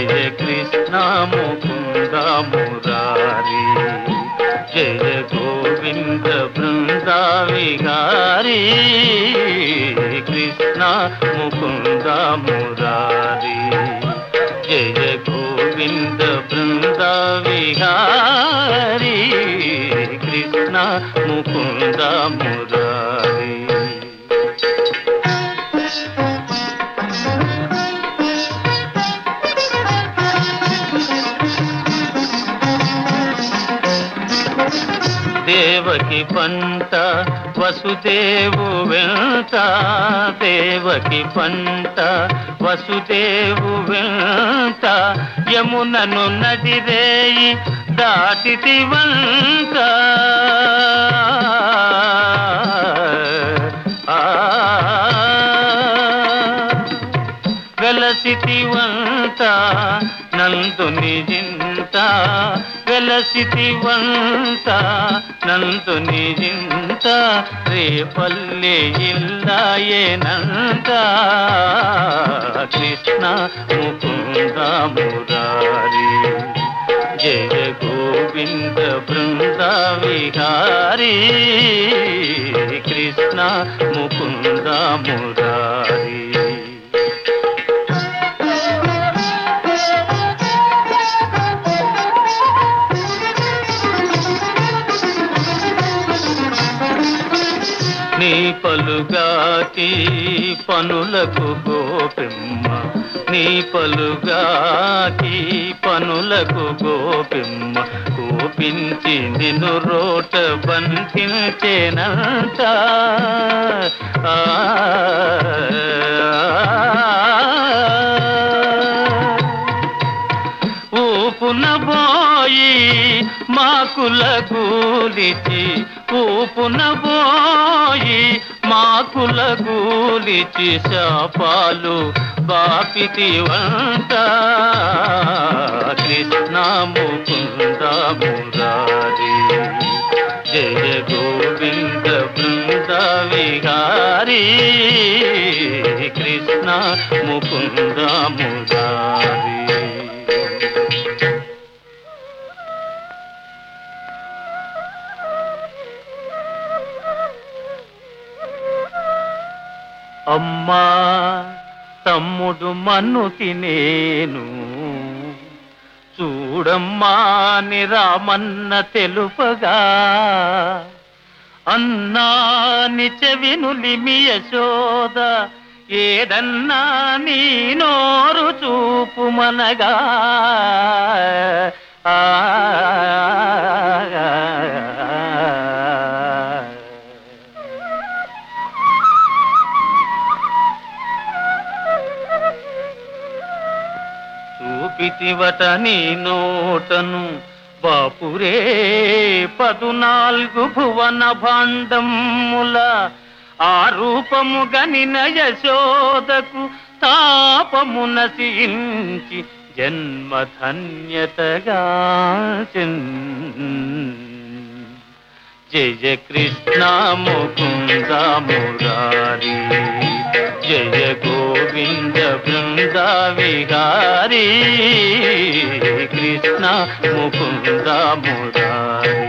జయ కృష్ణ ముకుంద మురారి జయ గోవింద బృంద విహారీ కృష్ణ ముకుంద మురారి జయ గోవింద బృంద విహారీ కృష్ణ ముకుంద మురారి దేవకి పంట వసుదేవు వెంట దేవకి పంట వసుదేవు వెంట యమునను నదిరేయి దాటితి వంట ఆ వెలసితివంత నందుని జింత వెలసితివంత నందుని జింత రేపల్లె ఇల్లాయేనంత కృష్ణ ముకుంద మురారి జయ గోవింద బృంద విహారీ కృష్ణ ముకుంద మురారి నీ పలుగాకి పనులకు గోపిమ్మ నీ పలుగాకి పనులకు గోపిమ్మ కోపించి నిన్ను రోట బంధించేనంత ఆ, ఊపున పోయి మాకుల గూలిచి ఊపున పోయి మాకుల గూలిచి శాపాలు బాపితి వంట కృష్ణ ముకుంద మురారి జయ గోవింద బృంద విహారీ కృష్ణ ముకుంద మురారి అమ్మా తమ్ముడు మన్నుకి నేను చూడమ్మా అని రామన్న తెలుపగా అన్నాని చెవినులిమి యశోద ఏదన్నా నీ నోరు చూపుమనగా ఆ చూపితివట నీ నోటను బాపురే పదునాలుగు భువన భాండముల ఆ రూపము గనిన యశోదకు తాపము నశించి జన్మధన్యతగా జయ కృష్ణ ముకుంద మురారి జయ గోవింద బృంద విహారీ కృష్ణ ముకుంద మురారి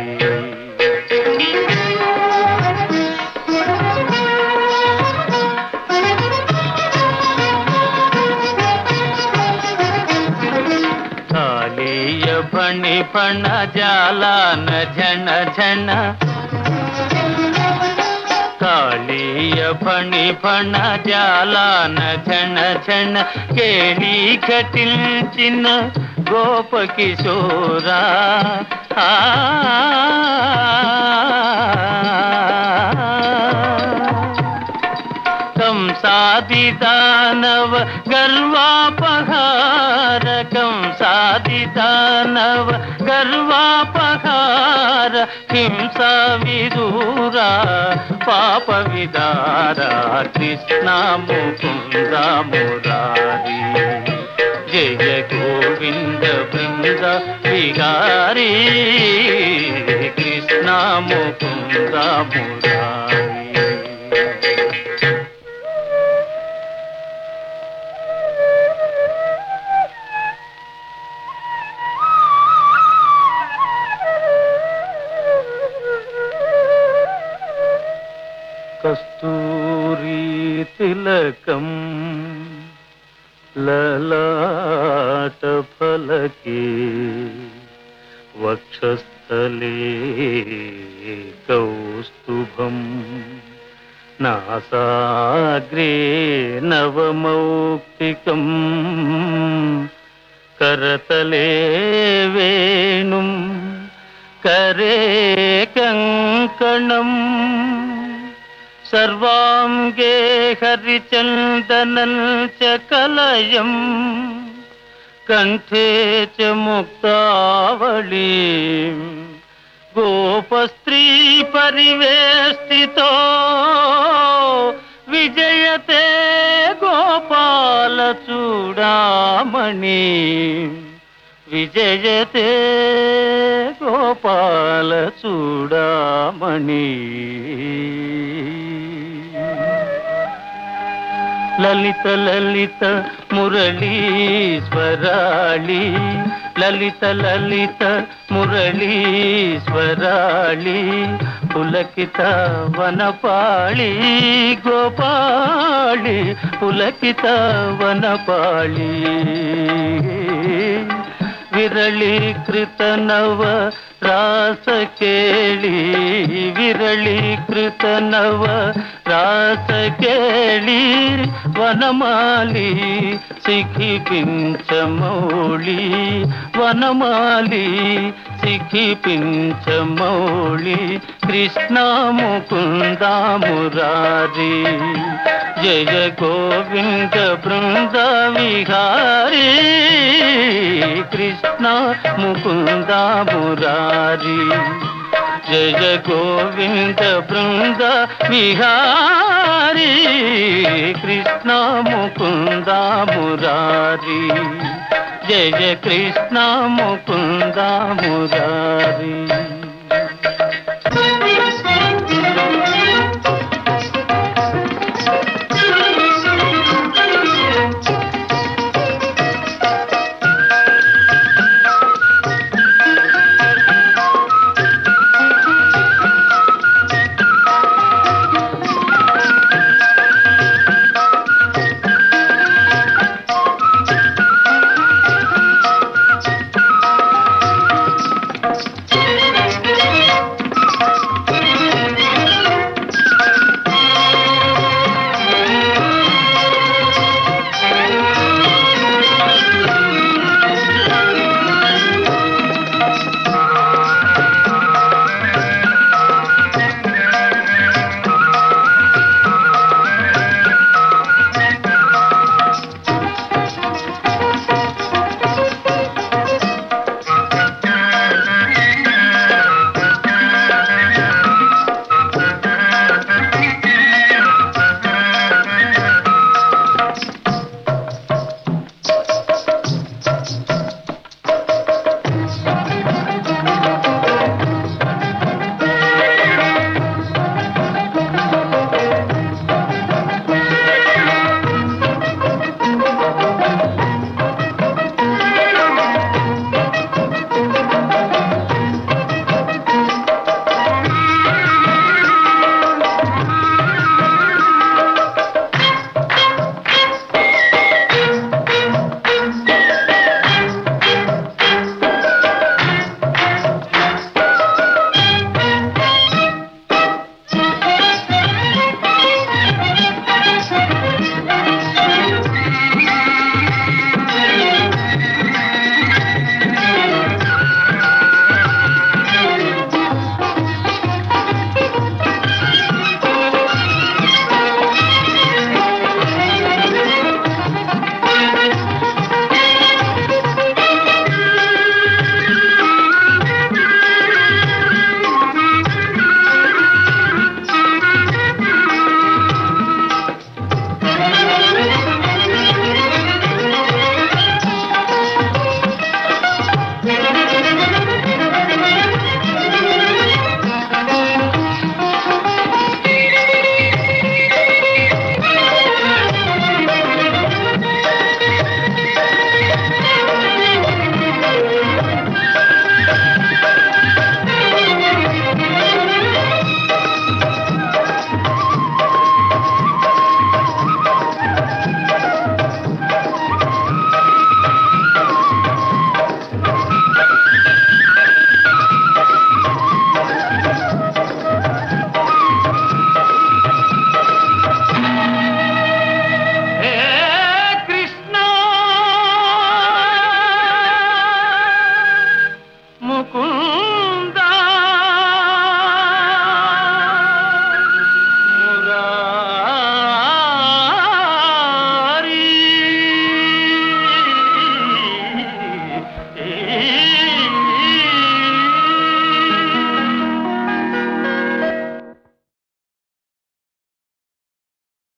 కాళీయ ఫణి ఫణ జాలాన ఝణ ఝణ ಕಾಳಿಯ ಫಣಿ ಫಣ ಜಾಲಾನ ಝಣ ಝಣ ಕೇಳಿ ಘಟಿಂಚಿನ ಗೋಪ ಕಿಶೋರ ಆ ಕಂಸಾದಿ ದಾನವ ಗರ್ವಾಪಹಾರ ಕಂಸಾದಿ ದಾನವ ಗರ್ವಾಪಹಾರ ಹಿಂಸಾ ವಿದೂರ ಪಾಪ ವಿದಾರ ಕೃಷ್ಣ ಮುಕುಂದ ಮುರಾರಿ ಜಯ ಗೋವಿಂದ ಬೃಂದ ವಿಹಾರಿ ಕೃಷ್ಣ ಮುಕುಂದ ಮುರಾರಿ తిలకం లలాట ఫలకే వక్షస్థలే కౌస్తుభం నాసాగ్రే నవమౌక్తికం కరతలే వేణుం కరే కంకణం సర్వాంగే హరిచందనం చ కలయం కంఠే చ ముక్తావళీ గోపస్త్రీ పరివేష్టితో విజయతే గోపాల చూడామణి విజయతే గోపాల చూడామణి లలిత లలిత మురళీశ్వరాళి లలిత లలిత మురళీశ్వరాళి పులకిత వనపాళి గోపాళి పులకిత వనపాళి విరళీకృత నవ రాస కేళి విరళీకృత నవ రాస కేళి వనమాలి సిఖిపించమౌళి వనమాలి సిఖిపించమౌళి కృష్ణ ముకుంద మురారి జయ గోవింద బృంద విహారీ కృష్ణ ముకుంద మురారి జయ గోవింద బృంద విహారీ కృష్ణ ముకుంద మురారి జయ కృష్ణ ముకుంద మురారి